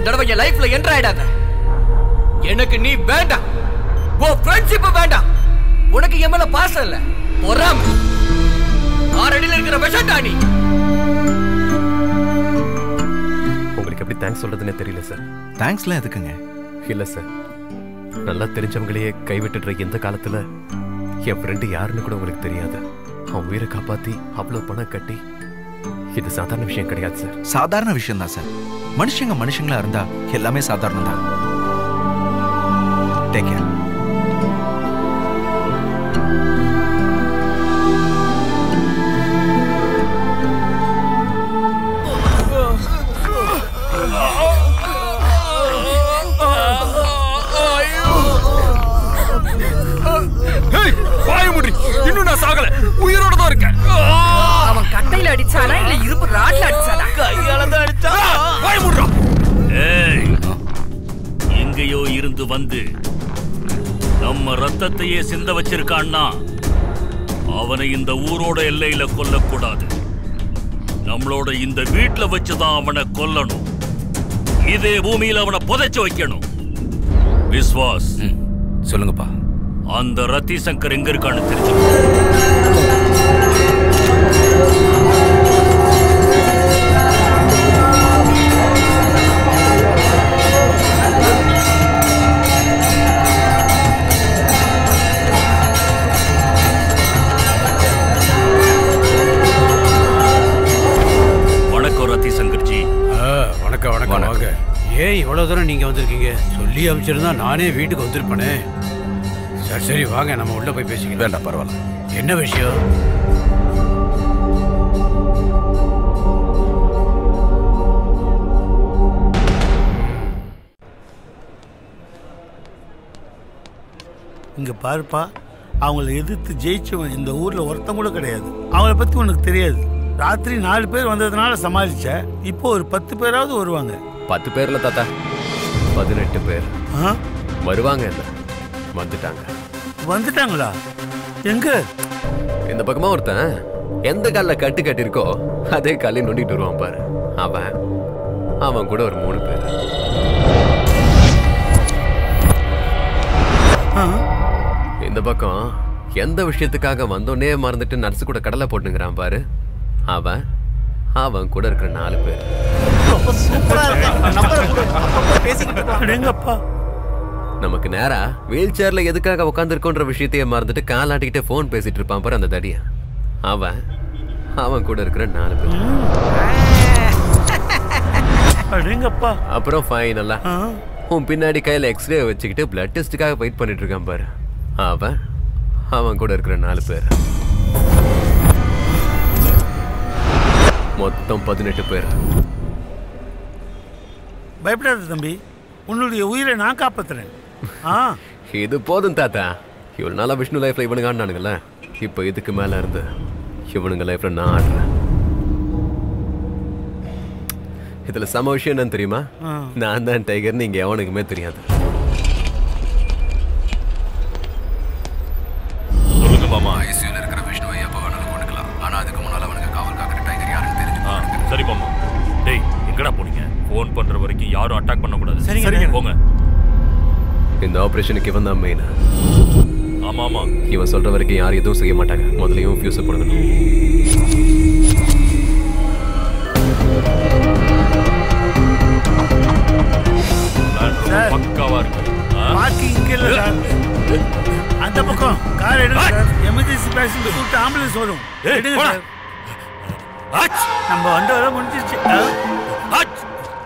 தடவை என் லைஃப்ல என்டர் ஆயிடாத எனக்கு நீ வேண்டாம் உன் ஃப்ரெண்ட்ஷிப் வேண்டாம் உனக்கு என் மேல பாசம் இல்ல பொறாம ஆறடியில் இருக்கிற விஷண்டா நீ உங்களுக்கு எப்படி தேங்க்ஸ் சொல்றதுன்னே தெரியல சார் தேங்க்ஸ்லாம் எதுக்குங்க இல்ல சார் நல்லா தெரிஞ்சவங்களையே கைவிட்டுடுற இந்த காலத்துல என் ஃப்ரெண்டு யாருன்னு கூட உங்களுக்கு தெரியாது அவன் உயிரை காப்பாத்தி அவ்வளவு பணம் கட்டி இது சாதாரண விஷயம் கிடையாது சார் சாதாரண விஷயம் தான் சார் மனுஷங்க மனுஷங்களா இருந்தா எல்லாமே சாதாரணம் தான் டேக் கேர் வாய முடி இன்னும் நான் சாகல உயிரோட தான் இருக்கேன் அவன் கட்டையில அடிச்சானா இல்ல இரும்பு ராட்ல அடிச்சானா கையால தான் அடிச்சா வாய முடுறா ஏய் எங்கேயோ இருந்து வந்து நம்ம ரத்தத்தையே சிந்த வச்சிருக்கான்னா அவனை இந்த ஊரோட எல்லையில கொல்லக்கூடாது நம்மளோட இந்த வீட்ல வச்சுதான் அவனை கொல்லணும் இதே பூமியில அவனை புதைச்சு வைக்கணும் விஸ்வாஸ் சொல்லுங்கப்பா அந்த ரத்தி சங்கர் எங்க இருக்கான்னு தெரிஞ்சு வணக்கம் ரத்தி சங்கர்ஜி ஆ, வணக்கம் வணக்கம் வாங்க ஏன் இவ்வளவு தூரம் நீங்க வந்திருக்கீங்க சொல்லி அமைச்சிருந்தா நானே வீட்டுக்கு வந்திருப்பேனே சரி சரி வாங்க நம்ம உள்ள போய் பேசிக்கலாம் வேண்டாம் பரவாயில்ல என்ன விஷயம் இங்க பாருப்பா அவங்கள எதிர்த்து ஜெயிச்சவன் இந்த ஊர்ல ஒருத்தன் கூட கிடையாது அவங்கள பத்தி உனக்கு தெரியாது ராத்திரி நாலு பேர் வந்ததுனால சமாளிச்ச இப்போ ஒரு பத்து பேராவது வருவாங்க பத்து பேர்ல தாத்தா பதினெட்டு பேர் ஆ? வருவாங்க இல்ல வந்துட்டாங்க வந்துட்டாங்களா எங்க இந்த பக்கமா ஒருத்தன் எந்த கால்ல கட்டு கட்டிருக்கோ அதே காலையை நொண்டிட்டு வருவான் பாரு அவன் அவன் கூட ஒரு மூணு பேர் இந்த பக்கம் எந்த விஷயத்துக்காக வந்தோன்னே மறந்துட்டு நர்ஸு கூட கடலை போட்டுங்கிறான் பாரு அவன் அவன் கூட இருக்கிற நாலு பேர் எங்கப்பா நமக்கு நேரா வீல் சேர்ல எதுக்காக உட்காந்துருக்கோன்ற விஷயத்தையே மறந்துட்டு காலாட்டிக்கிட்டே ஃபோன் பேசிட்டு இருப்பான் பாரு அந்த தடியா அவன் அவன் கூட இருக்கிற நாலு பேர் அடேங்கப்பா அப்புறம் ஃபைனலா உன் பின்னாடி கையில எக்ஸ்ரே வச்சுக்கிட்டு பிளட் டெஸ்ட்டுக்காக வெயிட் பண்ணிட்டு இருக்கான் பாரு அவன் அவன் கூட இருக்கிற நாலு பேர் மொத்தம் பதினெட்டு பேர் பயப்படாத தம்பி உன்னுடைய உயிரை நான் காப்பாத்துறேன் ஆ இது போதும் தாத்தா இவ்வளவு நாளா விஷ்ணு லைஃப்ல இவனுங்க ஆடினானுங்கல்ல இப்போ இதுக்கு மேல இருந்து இவனுங்க லைஃப்ல நான் ஆடுறேன் இதுல சம விஷயம் என்னன்னு தெரியுமா ஆ. நான் தான் டைகர்னு இங்க எவனுக்குமே தெரியாது சொல்லுங்க மாமா ஐசியூல இருக்கிற விஷ்ணுவை எப்போ வேணாலும் கொண்டுக்கலாம் ஆனா அதுக்கு முன்னால அவனுக்கு காவல் காக்கிற டைகர் யாருன்னு தெரிஞ்சு சரி மாமா டேய் எங்கடா போனீங்க ஃபோன் பண்ற வரைக்கும் யாரும் அட்டாக் பண்ண கூடாது சரிங்க. சரிங்க. போங்க இந்த ஆபரேஷனுக்கு இவன் தான் மெயின் ஆமா ஆமா இவன் சொல்ற வரைக்கும் யாரும் எதுவும் செய்ய மாட்டாங்க முதலையும் ஃபியூஸை போடணும் சார். பக்காவா இருக்கு ஆ? பாக்கி இங்க இல்ல சார் அந்த பக்கம் கார் எடுங்க சார் எமர்ஜென்சி பேஷண்ட் கூப்பிட்டு ஆம்புலன்ஸ் வரும் ஏய், எடுங்க போடா. சார் நம்ம வந்த வர முடிஞ்சிருச்சு ஆ? ஆச்!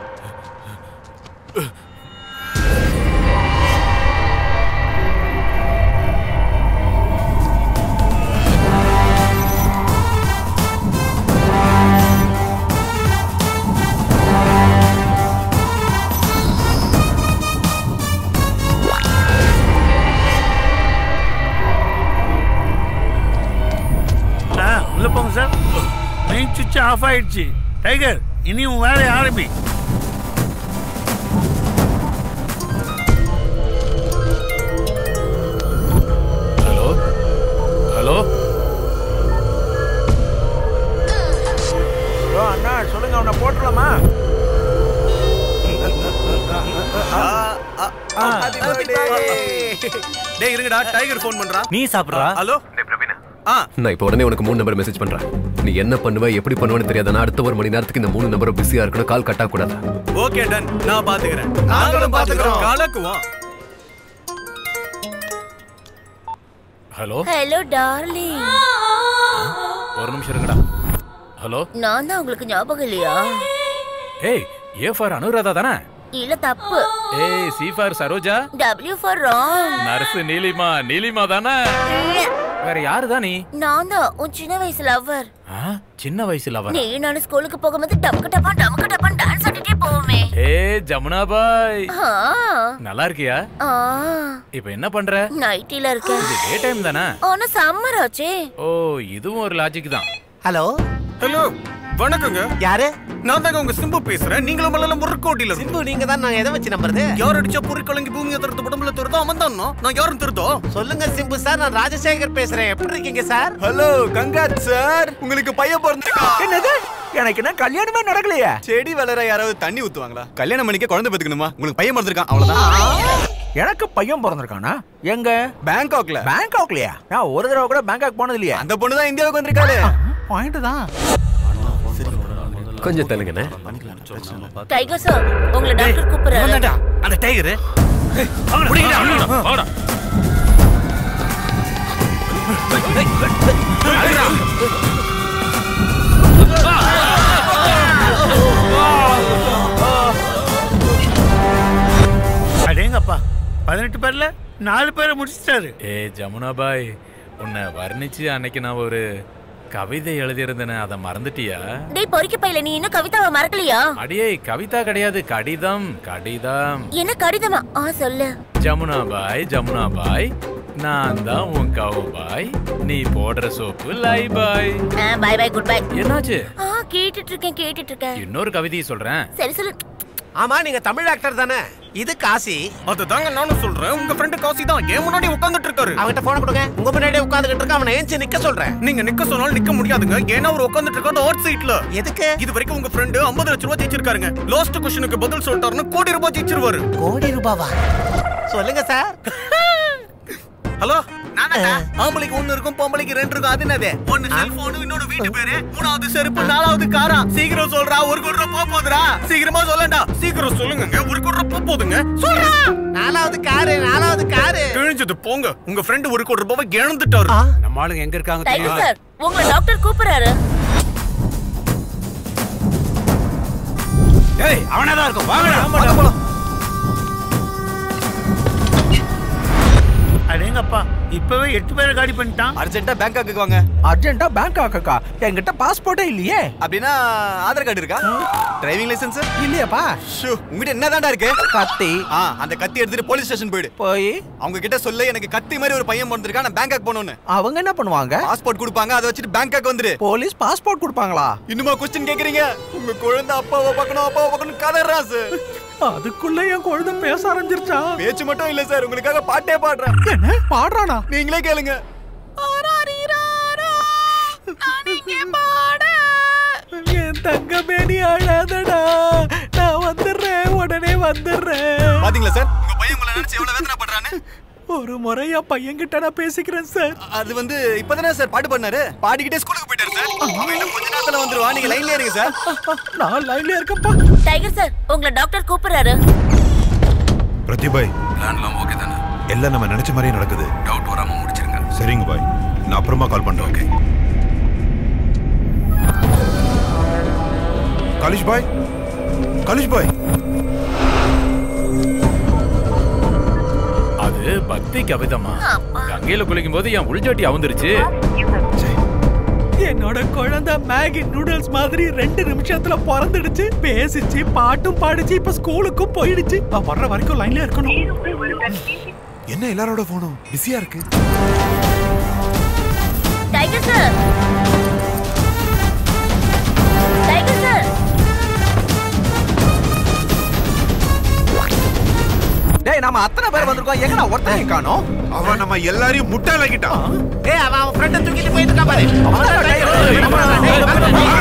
ஆ, உள்ள போங்க சார் மெயின் சுவிட்ச் ஆஃப் ஆயிடுச்சு டைகர் இனி உன் வேலையை ஆரம்பி ஹலோ ஹலோ அண்ணா சொல்லுங்க அவனை போட்டுடலாமா டேய் இருங்கடா டைகர் ஃபோன் பண்றான் நீ சாப்பிடுறா ஹலோ ஆ நான் இப்போ உடனே உனக்கு மூணு நம்பர் மெசேஜ் பண்றேன் நீ என்ன பண்ணுவ எப்படி பண்ணுவேன்னு தெரியாத நான் அடுத்த ஒரு மணி நேரத்துக்கு இந்த மூணு நம்பரும் பிஸியா இருக்கணும் கால் கட்டா கூடாது ஓகே டன் நான் பாத்துக்கிறேன் நாங்களும் பாத்துக்கிறோம் கலக்குவோம் ஹலோ ஹலோ டார்லிங் ஒரு நிமிஷம் இருங்கடா ஹலோ நான் தான் உங்களுக்கு ஞாபகம் இல்லையா ஏய் ஏ ஃபார் அனுராதா தானே இல்ல தப்பு ஏய் C for Saroja W for wrong nurse Neelima Neelima தானே வேற யாரு தான் நீ நான் தான் உன் சின்ன வயசு லவ்வர் ஆ, சின்ன வயசுல அவ நீ நானும் ஸ்கூலுக்கு போகும்போது டமக்கு டப்பா டமக்கு டப்பா டான்ஸ் ஆடிட்டே போவோமே ஏ ஜமுனா பாய் ஆ, நல்லா இருக்கியா ஆ, இப்ப என்ன பண்ற நைட்டில இருக்கேன் இது டே டைம் தானே ஆனா சம்மர் ஆச்சே ஓ இதுவும் ஒரு லாஜிக் தான் ஹலோ ஹலோ வணக்கங்க யாரு நான் தாங்க உங்க சிம்பு பேசுறேன் நீங்களும் மல்ல முறுக்கோட்டில சிம்பு நீங்க தான் நான் எதை வச்சு நம்புறது யார் அடிச்சா பொறி கலங்கி பூமியை திறந்து உடம்புல துறதோ அவன் தான் நான் யாரும் திருத்தோ சொல்லுங்க சிம்பு சார் நான் ராஜசேகர் பேசுறேன் எப்படி இருக்கீங்க சார் ஹலோ கங்காத் சார் உங்களுக்கு பையன் பிறந்திருக்கா என்னது எனக்கு என்ன கல்யாணமே நடக்கலையே செடி வளர யாராவது தண்ணி ஊத்துவாங்களா கல்யாணம் பண்ணிக்க குழந்தை பெத்துக்கணுமா உங்களுக்கு பையன் பிறந்திருக்கான் அவ்வளவுதான் எனக்கு பையன் பிறந்திருக்கானா எங்க பேங்காக்ல பேங்காக்லயா நான் ஒரு தடவை கூட பேங்காக் போனது இல்லையா அந்த பொண்ணு தான் இந்தியாவுக்கு வந்திருக்காளே பாயிண்ட் தான் கொஞ்சம் தள்ளுங்கண்ணே டைகர் சார் உங்களை டாக்டர் கூப்பிடுறாரு அந்த டைகர் வாடா அடேங்கப்பா பதினெட்டு பேர்ல நாலு பேரை முடிச்சிட்டாரு ஏ ஜமுனா பாய் உன்னை வர்ணிச்சு அன்னைக்கு நான் ஒரு கவிதை எழுதியிருந்தேனே அதை மறந்துட்டியா டேய் பொறிக்க பையில நீ இன்னும் கவிதாவை மறக்கலையா அடியே கவிதா கிடையாது கடிதம் கடிதம் என்ன கடிதமா ஆ சொல்லு ஜமுனா பாய் ஜமுனா பாய் நான் தான் உன் கவு பாய் நீ போடுற soap Lifebuoy bye bye good bye என்னாச்சு ஆ கேட்டுட்டு இருக்கேன் கேட்டுட்டு இருக்கேன் இன்னொரு கவிதையை சொல்றேன் சரி சொல்லு ஆமா நீங்க தமிழ் ஆக்டர் தானே இது காசி அதுதாங்க நானும் சொல்றேன் உங்க ஃப்ரெண்டு காசி தான் ஏன் முன்னாடி உட்கார்ந்துட்டு இருக்காரு அவன்கிட்ட போன கொடுங்க உங்க முன்னாடியே உட்கார்ந்துகிட்டு இருக்க அவனை ஏஞ்சி நிக்க சொல்றேன் நீங்க நிக்க சொன்னாலும் நிக்க முடியாதுங்க ஏன்னா அவர் உட்கார்ந்துட்டு இருக்காரு ஹாட் சீட்ல எதுக்கு இது வரைக்கும் உங்க ஃப்ரெண்டு 50 லட்சம் ரூபாய் ஜெயிச்சிருக்காருங்க லாஸ்ட் கொஸ்டினுக்கு பதில் சொல்லிட்டாருன்னா கோடி ரூபாய் ஜெயிச்சிருவாரு கோடி ரூபாவா சொல்லுங்க சார் ஹலோ நானாக்கா ஆம்பளைக்கு ஒண்ணு இருக்கும் பொம்பளைக்கு ரெண்டு இருக்கும் அது என்னது ஒன்னு செல்போன் இன்னொரு வீட்டு பேரு மூணாவது செருப்பு நாலாவது காரா சீக்கிரம் சொல்றா ஒரு கோடி ரூபாய் போக போகுதுடா சீக்கிரமா சொல்லண்டா சீக்கிரம் சொல்லுங்க ஒரு கோடி ரூபாய் போக போகுதுங்க சொல்றா நாலாவது காரு நாலாவது காரு கிழிஞ்சது போங்க உங்க ஃப்ரெண்டு ஒரு கோடி ரூபாய் இழந்துட்டாரு நம்ம ஆளுங்க எங்க இருக்காங்க டைகர் தெரியுமா சார் உங்களை டாக்டர் கூப்பிடுறாரு ஏய் அவனா தான் இருக்கும் வாங்கடா அடேங்கப்பா இப்பவே எட்டு பேரை காலி பண்ணிட்டான் அர்ஜென்ட்டா பேங்காக்கு வாங்க அர்ஜென்ட்டா பேங்காக்கா என்கிட்ட பாஸ்போர்ட்டே இல்லையே அப்படின்னா ஆதார் கார்டு இருக்கா டிரைவிங் லைசென்ஸ் இல்லையாப்பா ஷூ உங்ககிட்ட என்னதான்டா இருக்கு கத்தி ஆ அந்த கத்தி எடுத்துட்டு போலீஸ் ஸ்டேஷன் போயிடு போய் அவங்க கிட்ட சொல்லு எனக்கு கத்தி மாதிரி ஒரு பையன் பிறந்திருக்கா நான் பேங்காக் போகணும்னு அவங்க என்ன பண்ணுவாங்க பாஸ்போர்ட் கொடுப்பாங்க அதை வச்சுட்டு பேங்காக் வந்துரு போலீஸ் பாஸ்போர்ட் கொடுப்பாங்களா இன்னுமா கொஸ்டின் கேக்குறீங்க உங்க குழந்தை அப்பாவை பார்க்கணும் அப்பாவை பார்க்கணும் கதறா சார் அதுக்குள்ள என் குழந்தை பேச ஆரம்பிச்சிருச்சா பேச்சு மட்டும் இல்ல சார் உங்களுக்காக பாட்டே பாடுறேன் என்ன பாடுறானா நீங்களே கேளுங்க என் தங்கமே நீ அழாதடா நான் வந்துடுறேன் உடனே வந்துடுறேன் பாத்தீங்களா சார் உங்க பையன் உங்களை நினைச்சு எவ்வளவு வேதனை பண்றான்னு ஒரு முறை என் பையன்கிட்ட நான் பேசிக்கிறேன் சார் அது வந்து இப்பதானே சார் பாட்டு பண்ணாரு பாடிக்கிட்டே ஸ்கூலுக்கு போயிட்டாரு சார் அவன் இன்னும் கொஞ்ச நேரத்துல வந்துருவா நீங்க லைன்ல இருங்க சார் நான் லைன்ல இருக்கப்பா டைகர் சார் உங்களை டாக்டர் கூப்பிடுறாரு பிரதிபாய் பிளான்லாம் ஓகே தானே எல்லாம் நம்ம நினைச்ச மாதிரியே நடக்குது டவுட் வராம முடிச்சிருங்க சரிங்க பாய் நான் அப்புறமா கால் பண்றேன் ஓகே காலிஷ் பாய் காலிஷ் பாய் அது பக்தி கவிதமா கங்கையில குளிக்கும் போது என் உள்ஜாட்டி அவுந்துருச்சு என்னோட குழந்தை மேகி நூடுல்ஸ் மாதிரி ரெண்டு நிமிஷத்துல பிறந்துடுச்சு பேசிச்சு பாட்டும் பாடிச்சு இப்ப ஸ்கூலுக்கும் போயிடுச்சு நான் வர்ற வரைக்கும் லைன்ல இருக்கணும் என்ன எல்லாரோட போனும் பிஸியா இருக்கு டைகர் சார் டைகர் சார் டேய் நாம அத்தனை பேர் வந்திருக்கோம் எங்கடா ஒருத்தனையும் காணோம் அவன் நம்ம எல்லாரையும் முட்டாளாக்கிட்டான் ஏய் அவன் அவன் ஃப்ரெண்ட தூக்கிட்டு போயிட்டு இருக்கான் பாரு அவன் தான் driver.